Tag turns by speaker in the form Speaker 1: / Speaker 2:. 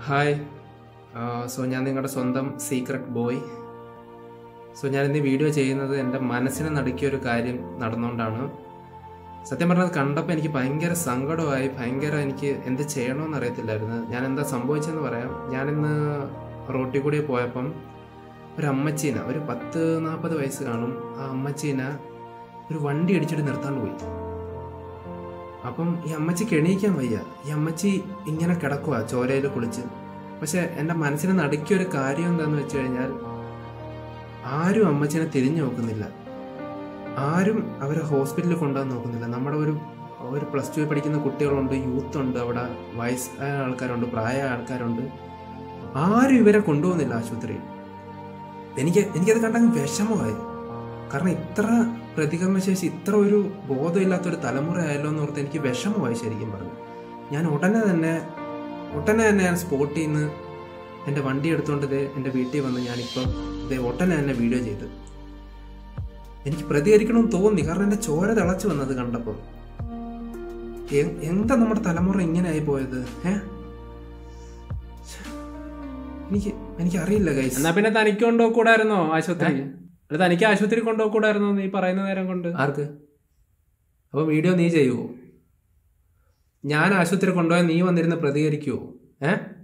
Speaker 1: hi so ഞാൻ നിങ്ങളുടെ സ്വന്തം സീക്രട്ട് ബോയ് സോ ഞാൻ ഇന്ന് ഈ വീഡിയോ ചെയ്യുന്നത് എൻ്റെ മനസ്സിനെ നടുക്കിയ ഒരു കാര്യം നടന്നുകൊണ്ടാണ് സത്യം പറഞ്ഞത് കണ്ടപ്പോൾ എനിക്ക് ഭയങ്കര സങ്കടമായി ഭയങ്കര എനിക്ക് എന്ത് ചെയ്യണമെന്ന് അറിയത്തില്ലായിരുന്നു ഞാൻ എന്താ സംഭവിച്ചതെന്ന് പറയാം ഞാനിന്ന് റോട്ടിൽ കൂടി പോയപ്പം ഒരു അമ്മച്ചീന ഒരു പത്ത് നാൽപ്പത് വയസ്സ് കാണും ആ അമ്മച്ചീന ഒരു വണ്ടി ഇടിച്ചിട്ട് നിർത്താണ്ട് പോയി അപ്പം ഈ അമ്മച്ചിക്ക് എണീക്കാൻ വയ്യ ഈ അമ്മച്ചി ഇങ്ങനെ കിടക്കുക ചോരയിൽ കുളിച്ച് പക്ഷെ എൻ്റെ മനസ്സിനെ നടുക്കിയ ഒരു കാര്യം എന്താണെന്ന് വെച്ച് കഴിഞ്ഞാൽ ആരും അമ്മച്ചിനെ തിരിഞ്ഞു നോക്കുന്നില്ല ആരും അവരെ ഹോസ്പിറ്റലിൽ കൊണ്ടുപോകാൻ നോക്കുന്നില്ല നമ്മുടെ ഒരു ഒരു പ്ലസ് ടു പഠിക്കുന്ന കുട്ടികളുണ്ട് യൂത്ത് ഉണ്ട് അവിടെ വയസ്സായ ആൾക്കാരുണ്ട് പ്രായമായ ആൾക്കാരുണ്ട് ആരും ഇവരെ കൊണ്ടുപോകുന്നില്ല ആശുപത്രിയിൽ എനിക്ക് എനിക്കത് കണ്ടങ്ങ് വിഷമമായി കാരണം ഇത്ര പ്രതികരണശേഷി ഇത്ര ഒരു ബോധമില്ലാത്തൊരു തലമുറ ആയല്ലോ എന്ന് ഓർത്ത് എനിക്ക് വിഷമമായി ശരിക്കും പറഞ്ഞു ഞാൻ ഉടനെ തന്നെ ഉടനെ തന്നെ ഞാൻ സ്പോട്ടിൽ നിന്ന് എൻ്റെ വണ്ടി എടുത്തുകൊണ്ട് ഇത് എൻ്റെ വീട്ടിൽ വന്ന് ഞാനിപ്പം ഇത് ഉടനെ തന്നെ വീഡിയോ ചെയ്ത് എനിക്ക് പ്രതികരിക്കണമെന്ന് തോന്നി കാരണം എൻ്റെ ചോര തിളച്ചു വന്നത് കണ്ടപ്പോൾ എ- എന്താ നമ്മുടെ തലമുറ ഇങ്ങനെ ആയി പോയത് ഏ എനിക്ക് എനിക്കറിയില്ല ഗൈസ്
Speaker 2: എന്നാ പിന്നെ തനിക്ക് കൊണ്ടുപോകൂടായിരുന്നോ ആശുപത്രി അല്ല തനിക്ക് ആശുപത്രി കൊണ്ടുപോകൂടായിരുന്നോ നീ പറയുന്ന നേരം കൊണ്ട്
Speaker 1: ആർക്ക് അപ്പോൾ വീഡിയോ നീ ചെയ്യുമോ ഞാൻ ആശുപത്രി കൊണ്ടുപോയാൽ നീ വന്നിരുന്ന് പ്രതികരിക്കുമോ ഏ